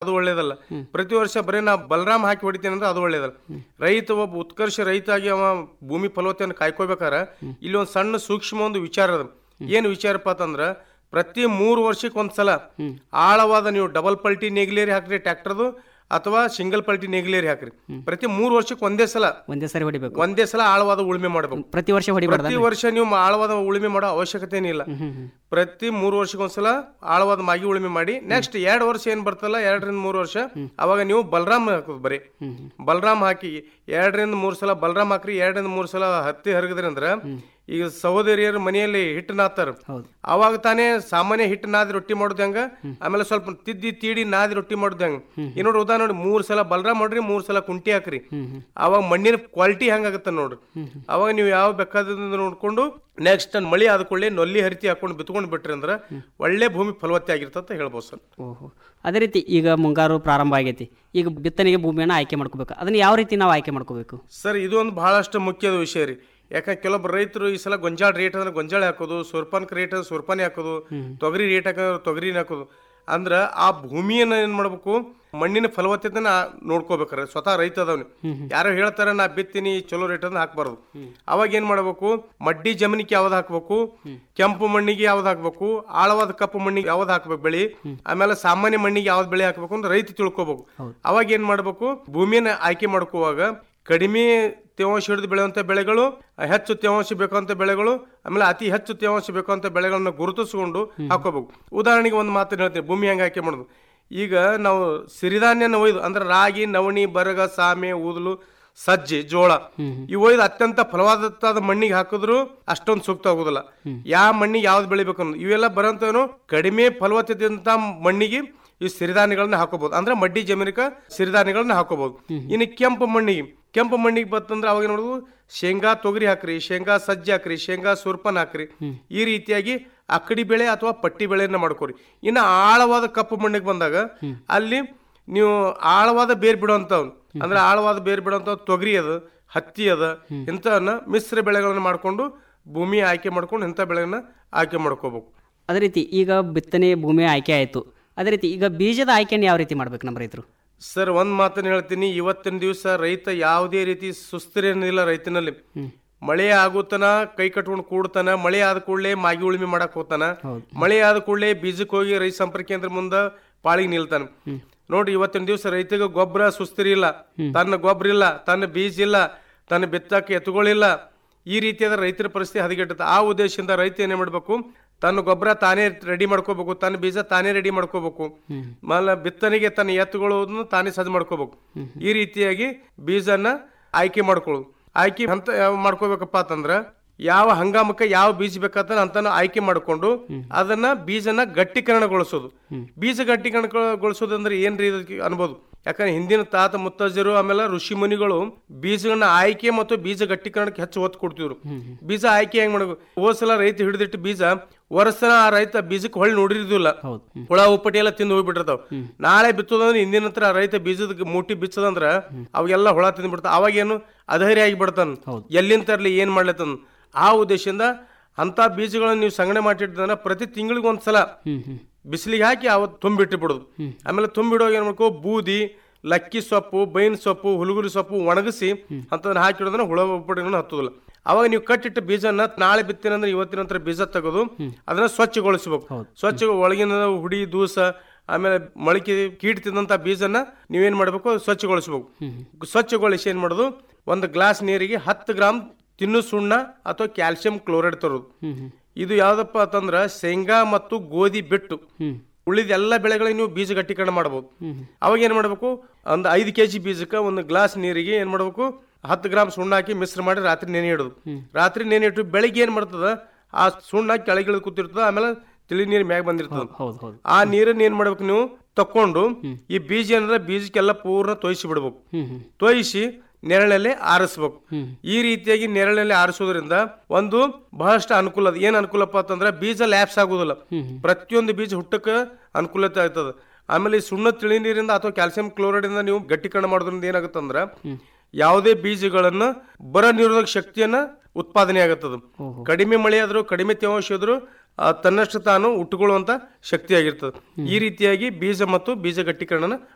ಅದು ಒಳ್ಳೇದಲ್ಲ ಪ್ರತಿ ವರ್ಷ ಬರೀ ನಾ ಬಲರಾಮ್ ಹಾಕಿ ಹೊಡಿತೇನೆ ಅಂದ್ರೆ ಅದು ಒಳ್ಳೇದಲ್ಲ ರೈತ ಒಬ್ಬ ಉತ್ಕರ್ಷ ರೈತ ಆಗಿ ಅವ ಭೂಮಿ ಫಲವತ್ತತೆಯನ್ನು ಕಾಯ್ಕೋಬೇಕಾರ ಇಲ್ಲಿ ಒಂದು ಸಣ್ಣ ಸೂಕ್ಷ್ಮ ಒಂದು ವಿಚಾರ ಅದ ಏನು ವಿಚಾರಪ್ಪ ಅಂತಂದ್ರ ಪ್ರತಿ ಮೂರು ವರ್ಷಕ್ಕೆ ಒಂದ್ಸಲ ಆಳವಾದ ನೀವು ಡಬಲ್ ಪಲ್ಟಿ ನೇಗಿಲೇರಿ ಹಾಕ್ರಿ ಟ್ರ್ಯಾಕ್ಟರ್ದು ಅಥವಾ ಸಿಂಗಲ್ ಪಲ್ಟಿ ನೇಗಿಲೇರಿ ಹಾಕ್ರಿ ಪ್ರತಿ ಮೂರು ವರ್ಷಕ್ಕೆ ಒಂದೇ ಸಲ ಒಂದೇ ಸರಿ ಹೊಡಿಬೇಕು ಒಂದೇ ಸಲ ಆಳವಾದ ಉಳುಮೆ ಮಾಡಬೇಕು ಪ್ರತಿ ವರ್ಷ ಹೊಡಿಬಾರ್ದ ಪ್ರತಿ ವರ್ಷ ನೀವು ಆಳವಾದ ಉಳುಮೆ ಮಾಡೋ ಅವಶ್ಯಕತೆ ಏನಿಲ್ಲ ಪ್ರತಿ ಮೂರು ವರ್ಷಕ್ಕೊಂದ್ಸಲ ಆಳವಾದ ಮಾಗಿ ಉಳುಮೆ ಮಾಡಿ ನೆಕ್ಸ್ಟ್ ಎರಡು ವರ್ಷ ಏನ್ ಬರ್ತಲ್ಲ ಎರಡರಿಂದ ಮೂರು ವರ್ಷ ಅವಾಗ ನೀವು ಬಲರಾಮ್ ಹಾಕೋದು ಬರೀ ಬಲರಾಮ್ ಹಾಕಿ ಎರಡರಿಂದ ಮೂರು ಸಲ ಬಲರಾಮ್ ಹಾಕ್ರಿ ಎರಡರಿಂದ ಮೂರು ಸಲ ಹತ್ತಿ ಹರಗಿದ್ರಿ ಅಂದ್ರ ಈಗ ಸಹೋದರಿಯರ ಮನೆಯಲ್ಲಿ ಹಿಟ್ಟು ನಾತಾರ ಅವಾಗ ತಾನೇ ಸಾಮಾನ್ಯ ಹಿಟ್ಟು ನಾದಿ ರೊಟ್ಟಿ ಮಾಡೋದು ಹೆಂಗ ಆಮೇಲೆ ಸ್ವಲ್ಪ ತಿದ್ದಿ ತೀಡಿ ನಾದಿ ರೊಟ್ಟಿ ಮಾಡೋದು ಹೆಂಗ ಈ ನೋಡ್ರಿ ಉದಾಹರಣೆ ನೋಡಿ ಮೂರ್ ಸಲ ಬಲರಾಮ್ ಮಾಡ್ರಿ ಮೂರ್ ಸಲ ಕುಂಟಿ ಹಾಕ್ರಿ ಅವಾಗ ಮಣ್ಣಿನ ಕ್ವಾಲಿಟಿ ಹೆಂಗಾಗತ್ತ ನೋಡ್ರಿ ಅವಾಗ ನೀವು ಯಾವ ಬೇಕಾದಿಂದ ನೋಡ್ಕೊಂಡು ನೆಕ್ಸ್ಟ್ ಮಳಿ ಆದ ಕೂಡಲೇ ನೊಲ್ಲಿ ಹರಿತಿ ಹಾಕೊಂಡು ಬಿತ್ಕೊಂಡು ಬಿಟ್ರಿ ಅಂದ್ರ ಒಳ್ಳೆ ಭೂಮಿ ಫಲವತ್ತೆ ಆಗಿರ್ತಂತ ಹೇಳ್ಬೋದು ಸರ್ ಓಹೋ ಅದೇ ರೀತಿ ಈಗ ಮುಂಗಾರು ಪ್ರಾರಂಭ ಆಗೈತಿ ಈಗ ಬಿತ್ತನೆಗೆ ಭೂಮಿಯನ್ನು ಆಯ್ಕೆ ಮಾಡ್ಕೋಬೇಕು ಅದನ್ನ ಯಾವ ರೀತಿ ನಾವು ಆಯ್ಕೆ ಮಾಡ್ಕೋಬೇಕು ಸರ್ ಇದು ಒಂದು ಬಹಳಷ್ಟು ಮುಖ್ಯದ ವಿಷಯ ರೀ ಯಾಕಂದ್ರೆ ಕೆಲವೊಬ್ಬರು ರೈತರು ಈ ಸಲ ಗೊಂಜಾಳ ರೇಟ್ ಅಂದ್ರೆ ಗೊಂಜಾಳ ಹಾಕೋದು ಸೂರ್ಪಾನ್ಕ ರೇಟ್ ಅಂದ್ರೆ ಸೂರ್ಪಾನಿ ಹಾಕೋದು ತೊಗರಿ ರೇಟ್ ಹಾಕೋದು ತೊಗರಿನ ಹಾಕೋದು ಅಂದ್ರ ಆ ಭೂಮಿಯನ್ನ ಏನ್ ಮಾಡ್ಬೇಕು ಮಣ್ಣಿನ ಫಲವತ್ತತೆನ ನೋಡ್ಕೋಬೇಕಾರ ಸ್ವತಃ ರೈತ ಅದಾವ್ನಿ ಯಾರೋ ಹೇಳ್ತಾರ ನಾ ಬಿತ್ತೀನಿ ಚಲೋ ರೇಟ್ ಅಂತ ಹಾಕ್ಬಾರ್ದು ಅವಾಗ ಏನ್ ಮಾಡ್ಬೇಕು ಮಡ್ಡಿ ಜಮೀನಿಗೆ ಯಾವ್ದು ಹಾಕ್ಬೇಕು ಕೆಂಪು ಮಣ್ಣಿಗೆ ಯಾವ್ದು ಹಾಕ್ಬೇಕು ಆಳವಾದ ಕಪ್ಪು ಮಣ್ಣಿಗೆ ಯಾವ್ದು ಹಾಕ್ಬೇಕು ಬೆಳಿ ಆಮೇಲೆ ಸಾಮಾನ್ಯ ಮಣ್ಣಿಗೆ ಯಾವ್ದು ಬೆಳೆ ಹಾಕ್ಬೇಕು ಅಂತ ರೈತ ತಿಳ್ಕೊಬೇಕು ಅವಾಗ ಏನ್ ಮಾಡ್ಬೇಕು ಭೂಮಿಯನ್ನ ಆಯ್ಕೆ ಮಾಡ್ಕೋವಾಗ ಕಡಿಮೆ ತೇವಾಂಶ ಹಿಡಿದು ಬೆಳೆಯುವಂಥ ಬೆಳೆಗಳು ಹೆಚ್ಚು ತೇವಾಂಶ ಬೇಕಂತ ಬೆಳೆಗಳು ಆಮೇಲೆ ಅತಿ ಹೆಚ್ಚು ತೇವಾಂಶ ಬೇಕಂತ ಬೆಳೆಗಳನ್ನ ಗುರುತಿಸಿಕೊಂಡು ಹಾಕೋಬೇಕು ಉದಾಹರಣೆಗೆ ಒಂದು ಮಾತು ಹೇಳ್ತೀನಿ ಭೂಮಿ ಹೆಂಗೆ ಆಯ್ಕೆ ಮಾಡೋದು ಈಗ ನಾವು ಸಿರಿಧಾನ್ಯನ ಒಯ್ದು ಅಂದ್ರೆ ರಾಗಿ ನವಣಿ ಬರಗ ಸಾಮೆ ಊದಲು ಸಜ್ಜೆ ಜೋಳ ಇವು ಒಯ್ದು ಅತ್ಯಂತ ಫಲವಾದ ಮಣ್ಣಿಗೆ ಹಾಕಿದ್ರು ಅಷ್ಟೊಂದು ಸೂಕ್ತ ಆಗುದಿಲ್ಲ ಯಾವ ಮಣ್ಣಿಗೆ ಯಾವ್ದು ಬೆಳಿಬೇಕು ಅನ್ನೋದು ಇವೆಲ್ಲ ಬರೋಂತನು ಕಡಿಮೆ ಫಲವತ್ತತೆಯಂತ ಮಣ್ಣಿಗೆ ಈ ಸಿರಿಧಾನ್ಯಗಳನ್ನ ಹಾಕೋಬಹುದು ಅಂದ್ರೆ ಮಡ್ಡಿ ಜಮೀನಿಕ ಸಿರಿಧಾನ್ಯಗಳನ್ನ ಹಾಕೋಬಹುದು ಇನ್ನು ಕೆಂಪು ಮಣ್ಣಿಗೆ ಕೆಂಪು ಮಣ್ಣಿಗೆ ಬತ್ತಂದ್ರೆ ಅವಾಗ ನೋಡುದು ಶೇಂಗಾ ತೊಗರಿ ಹಾಕ್ರಿ ಶೇಂಗಾ ಸಜ್ಜೆ ಹಾಕ್ರಿ ಶೇಂಗಾ ಸುರ್ಪನ್ ಹಾಕ್ರಿ ಈ ರೀತಿಯಾಗಿ ಅಕ್ಕಡಿ ಬೆಳೆ ಅಥವಾ ಪಟ್ಟಿ ಬೆಳೆಯನ್ನ ಮಾಡ್ಕೋರಿ ಇನ್ನು ಆಳವಾದ ಕಪ್ಪು ಮಣ್ಣಿಗೆ ಬಂದಾಗ ಅಲ್ಲಿ ನೀವು ಆಳವಾದ ಬೇರ್ ಬಿಡುವಂಥವ್ ಅಂದ್ರೆ ಆಳವಾದ ಬೇರ್ ಬಿಡುವಂಥ ತೊಗರಿ ಅದ ಹತ್ತಿ ಅದ ಇಂಥವನ್ನ ಮಿಶ್ರ ಬೆಳೆಗಳನ್ನ ಮಾಡ್ಕೊಂಡು ಭೂಮಿ ಆಯ್ಕೆ ಮಾಡ್ಕೊಂಡು ಇಂಥ ಬೆಳೆಗಳನ್ನ ಆಯ್ಕೆ ಮಾಡ್ಕೋಬೇಕು ಅದೇ ರೀತಿ ಈಗ ಬಿತ್ತನೆ ಭೂಮಿ ಆಯ್ಕೆ ಆಯಿತು ಅದೇ ರೀತಿ ಈಗ ಬೀಜದ ಆಯ್ಕೆಯನ್ನು ಯಾವ ರೀತಿ ಮಾಡ್ಬೇಕು ನಮ್ಮ ರೈತರು ಸರ್ ಒಂದ್ ಮಾತನ್ನ ಹೇಳ್ತೀನಿ ಇವತ್ತಿನ ದಿವಸ ರೈತ ಯಾವುದೇ ರೀತಿ ಸುಸ್ಥಿರೇನಿಲ್ಲ ರೈತನಲ್ಲಿ ಮಳೆ ಆಗುತ್ತನ ಕೈ ಕಟ್ಕೊಂಡು ಕೂಡ್ತಾನ ಮಳೆ ಆದ ಕೂಡಲೇ ಮಾಗಿ ಉಳುಮೆ ಮಾಡಕ್ ಹೋಗ್ತಾನ ಮಳೆ ಆದ ಕೂಡಲೇ ಬೀಜಕ್ಕೆ ಹೋಗಿ ರೈತ ಸಂಪರ್ಕ ಕೇಂದ್ರ ಮುಂದ ಪಾಳಿಗೆ ನಿಲ್ತಾನ ನೋಡ್ರಿ ಇವತ್ತಿನ ದಿವಸ ರೈತಗೆ ಗೊಬ್ಬರ ಸುಸ್ಥಿರ ಇಲ್ಲ ತನ್ನ ಗೊಬ್ಬರ ಇಲ್ಲ ತನ್ನ ಬೀಜ ಇಲ್ಲ ತನ್ನ ಬಿತ್ತಕ್ಕೆ ಎತ್ತುಗಳಿಲ್ಲ ಈ ರೀತಿಯಾದ ರೈತರ ಪರಿಸ್ಥಿತಿ ಹದಗೆಟ್ಟದ ಆ ಉದ್ದೇಶದಿಂದ ರೈತ ಏನೇ ಮಾಡ್ಬೇಕು ತನ್ನ ಗೊಬ್ಬರ ತಾನೇ ರೆಡಿ ಮಾಡ್ಕೋಬೇಕು ತನ್ನ ಬೀಜ ತಾನೇ ರೆಡಿ ಮಾಡ್ಕೋಬೇಕು ಆಮೇಲೆ ಬಿತ್ತನೆಗೆ ತನ್ನ ಎತ್ತುಗಳನ್ನು ತಾನೇ ಸಜ್ಜು ಮಾಡ್ಕೋಬೇಕು ಈ ರೀತಿಯಾಗಿ ಬೀಜನ ಆಯ್ಕೆ ಮಾಡ್ಕೊಳ್ಳೋದು ಆಯ್ಕೆ ಹಂತ ಯಾವ ಮಾಡ್ಕೋಬೇಕಪ್ಪ ಅಂತಂದ್ರ ಯಾವ ಹಂಗಾಮಕ್ಕೆ ಯಾವ ಬೀಜ ಬೇಕಂತ ಅಂತಾನು ಆಯ್ಕೆ ಮಾಡಿಕೊಂಡು ಅದನ್ನ ಬೀಜನ ಗಟ್ಟಿಕರಣಗೊಳಿಸೋದು ಬೀಜ ಗಟ್ಟಿಕರಣಗೊಳಿಸೋದು ಅಂದ್ರೆ ಏನ್ರಿ ಇದಕ್ಕೆ ಅನ್ಬೋದು ಯಾಕಂದ್ರೆ ಹಿಂದಿನ ತಾತ ಮುತ್ತಜ್ಜರು ಆಮೇಲೆ ಋಷಿ ಮುನಿಗಳು ಬೀಜಗಳನ್ನ ಆಯ್ಕೆ ಮತ್ತು ಬೀಜ ಗಟ್ಟಿಕರಣಕ್ಕೆ ಹೆಚ್ಚು ಒತ್ತು ಕೊಡ್ತಿದ್ರು ಬೀಜ ಆಯ್ಕೆ ಹೆಂಗ್ ಮಾಡಬೇಕು ಹೋದ್ ಸಲ ರೈತ ಹಿಡಿದಿಟ್ಟು ಬೀಜ ವರ್ಷನ ಆ ರೈತ ಬೀಜಕ್ಕೆ ಹೊಳ್ಳಿ ನೋಡಿರಿದಿಲ್ಲ ಹುಳ ಉಪ್ಪಟಿ ಎಲ್ಲ ತಿಂದು ಹೋಗ್ಬಿಟ್ಟಿರ್ತಾವ ನಾಳೆ ಬಿತ್ತೋದಂದ್ರೆ ಹಿಂದಿನ ಹತ್ರ ಆ ರೈತ ಬೀಜದ ಮೂಟಿ ಬಿಚ್ಚದಂದ್ರ ಅವಾಗೆಲ್ಲ ಹುಳ ತಿಂದು ಬಿಡ್ತಾವ ಅವಾಗೇನು ಅಧೈರ್ಯ ಆಗಿ ಬಿಡ್ತಾನ ಎಲ್ಲಿಂದ ತರ್ಲಿ ಏನ್ ಮಾಡ್ಲತ್ತನ್ ಆ ಉದ್ದೇಶದಿಂದ ಅಂತ ಬೀಜಗಳನ್ನ ನೀವು ಸಂಗ್ರಹಣೆ ಮಾಡಿಟ್ಟಿದ್ರೆ ಪ್ರತಿ ತಿಂಗಳಿಗೆ ಒಂದ್ಸಲ ಬಿಸಿಲಿಗೆ ಹಾಕಿ ಅವತ್ತು ತುಂಬಿಟ್ಟು ಬಿಡೋದು ಆಮೇಲೆ ತುಂಬಿಡುವಾಗ ಏನ್ ಮಾಡ್ಕೋ ಬೂದಿ ಲಕ್ಕಿ ಸೊಪ್ಪು ಬೈನ್ ಸೊಪ್ಪು ಹುಳುಗುರಿ ಸೊಪ್ಪು ಒಣಗಿಸಿ ಅಂತದನ್ನ ಹಾಕಿಡೋದನ್ನ ಹುಳ ಉಪ್ಪಡಿನ ಹತ್ತೋದಿಲ್ಲ ಅವಾಗ ನೀವು ಕಟ್ಟಿಟ್ಟ ಬೀಜನ ನಾಳೆ ಬಿತ್ತಿನ ಅಂದ್ರೆ ಇವತ್ತಿನ ನಂತರ ಬೀಜ ತೆಗೆದು ಅದನ್ನ ಸ್ವಚ್ಛಗೊಳಿಸ್ಬೇಕು ಸ್ವಚ್ಛ ಒಳಗಿನ ಹುಡಿ ದೂಸ ಆಮೇಲೆ ಮೊಳಕೆ ಕೀಟ ತಿಂದಂತ ಬೀಜನ ನೀವೇನ್ ಮಾಡ್ಬೇಕು ಸ್ವಚ್ಛಗೊಳಿಸ್ಬೇಕು ಸ್ವಚ್ಛಗೊಳಿಸಿ ಏನ್ ಮಾಡೋದು ಒಂದು ಗ್ಲಾಸ್ ನೀರಿಗೆ ಹತ್ತು ಗ್ರಾಮ್ ತಿನ್ನು ಸುಣ್ಣ ಅಥವಾ ಕ್ಯಾಲ್ಸಿಯಂ ಕ್ಲೋರೈಡ್ ತರೋದು ಇದು ಯಾವ್ದಪ್ಪ ಅಂತಂದ್ರ ಶೇಂಗಾ ಮತ್ತು ಗೋಧಿ ಬಿಟ್ಟು ಉಳಿದ ಎಲ್ಲ ಬೆಳೆಗಳಿಗೆ ನೀವು ಬೀಜ ಗಟ್ಟಿಕರಣ ಮಾಡಬಹುದು ಅವಾಗ ಏನ್ ಮಾಡ್ಬೇಕು ಒಂದು ಐದು ಕೆಜಿ ಬೀಜಕ್ಕೆ ಒಂದು ಗ್ಲಾಸ್ ನೀರಿಗೆ ಏನ್ ಮಾಡ್ಬೇಕು ಹತ್ತು ಗ್ರಾಮ್ ಸುಣ್ಣ ಹಾಕಿ ಮಿಶ್ರ ಮಾಡಿ ರಾತ್ರಿ ನೆನೆ ಇಡೋದು ರಾತ್ರಿ ನೆನೆ ಇಟ್ಟು ಬೆಳಿಗ್ಗೆ ಏನ್ ಮಾಡ್ತದ ಆ ಸುಣ್ಣ ಕೆಳಗಿಳಿದು ಕೂತಿರ್ತದ ಆಮೇಲೆ ತಿಳಿ ನೀರು ಮ್ಯಾಗ ಬಂದಿರ್ತದ ಹೌದು ಹೌದು ಆ ನೀರನ್ನ ಏನ್ ಮಾಡ್ಬೇಕು ನೀವು ತಕೊಂಡು ಈ ಬೀಜ ಏನಂದ್ರೆ ಬೀಜಕ್ಕೆಲ್ಲ ಪೂರ್ಣ ತೊಯ್ಸಿ ಬಿಡ್ಬೇಕು ತೊಯ್ಸಿ ನೆರಳಲ್ಲಿ ಆರಿಸ್ಬೇಕು ಈ ರೀತಿಯಾಗಿ ನೆರಳಲ್ಲಿ ಆರಿಸೋದ್ರಿಂದ ಒಂದು ಬಹಳಷ್ಟು ಅನುಕೂಲ ಅದ ಏನ್ ಅನುಕೂಲಪ್ಪ ಅಂತಂದ್ರೆ ಬೀಜ ಲ್ಯಾಪ್ಸ್ ಆಗುದಿಲ್ಲ ಪ್ರತಿಯೊಂದು ಬೀಜ ಹುಟ್ಟಕ್ಕೆ ಅನುಕೂಲತೆ ಆಗ್ತದ ಆಮೇಲೆ ಈ ಸುಣ್ಣ ತಿಳಿ ನೀರಿಂದ ಅಥವಾ ಕ್ಯಾಲ್ಸಿಯಂ ಕ್ಲೋರೈಡ್ ಇಂದ ನೀವು ಗಟ್ಟಿಕರಣ ಮಾಡೋದ್ರಿಂದ ಏನಾಗುತ್ತಂದ್ರ ಯಾವುದೇ ಬೀಜಗಳನ್ನ ಬರ ನಿರೋಧಕ ಶಕ್ತಿಯನ್ನ ಉತ್ಪಾದನೆ ಆಗುತ್ತದ ಕಡಿಮೆ ಮಳೆ ಆದ್ರೂ ಕಡಿಮೆ ತೇವಾಂಶ ಆದ್ರೂ ಆ, ತನ್ನಷ್ಟು ತಾನು ಉಟ್ಟುಕೊಳ್ಳುವಂತ ಶಕ್ತಿ ಆಗಿರ್ತದೆ ಈ ರೀತಿಯಾಗಿ ಬೀಜ ಮತ್ತು ಬೀಜ ಗಟ್ಟಿಕರಣನ